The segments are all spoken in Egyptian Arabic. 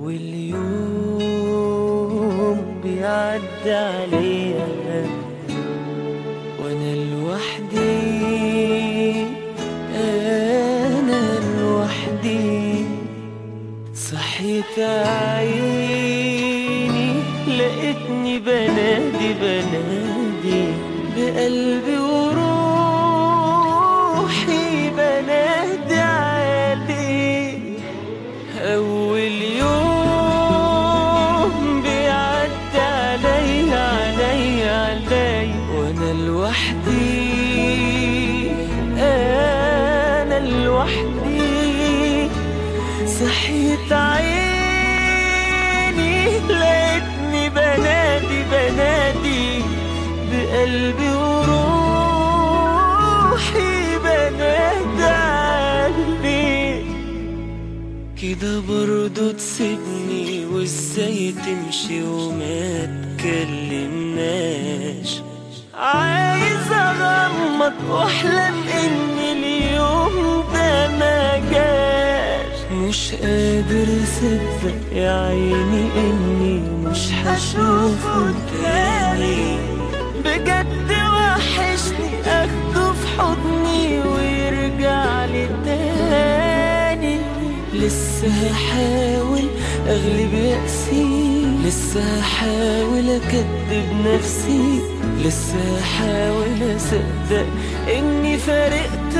أول يوم بيعدي عليا وأنا لوحدي أنا لوحدي صحيت عيني لقيتني بنادي بنادي بقلبي وروحي بنادي عليك أول يوم بيعدي علي علي علي وأنا لوحدي أنا لوحدي صحيت عيني لقيتني بنادي بنادي بقلبي وروحي بنادي عليك كده برضو تسيبني وازاي تمشي وما تكلمناش عايز اغمض واحلم ان اليوم ده ما جاش مش قادر اصدق يا عيني اني مش هشوفه تاني بجد وحشني اخده في حضني ويرجع لي تاني لسه هحاول اغلب يأسي لسه هحاول اكدب نفسي لسه هحاول اصدق اني فارقت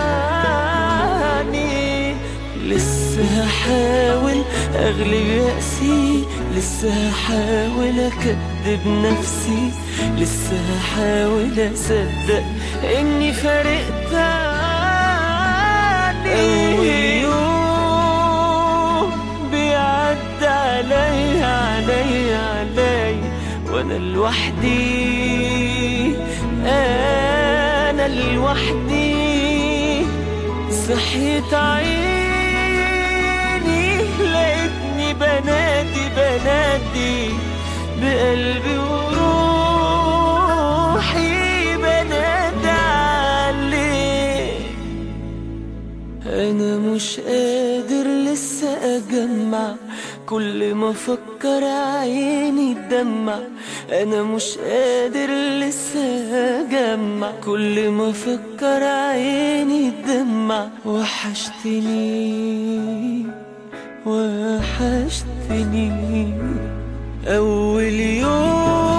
عني لسه هحاول اغلب يأسي لسه هحاول اكدب نفسي لسه هحاول اصدق اني فارقت عني اول يوم بيعدي علي علي علي وانا لوحدي انا لوحدي صحيت عيني لقيتني بنادي بنادي بقلبي وروحي بنادي عليك انا مش قادر لسه اجمع كل ما افكر عيني تدمع انا مش قادر لسه اجمع كل ما افكر عيني تدمع وحشتني وحشتني اول يوم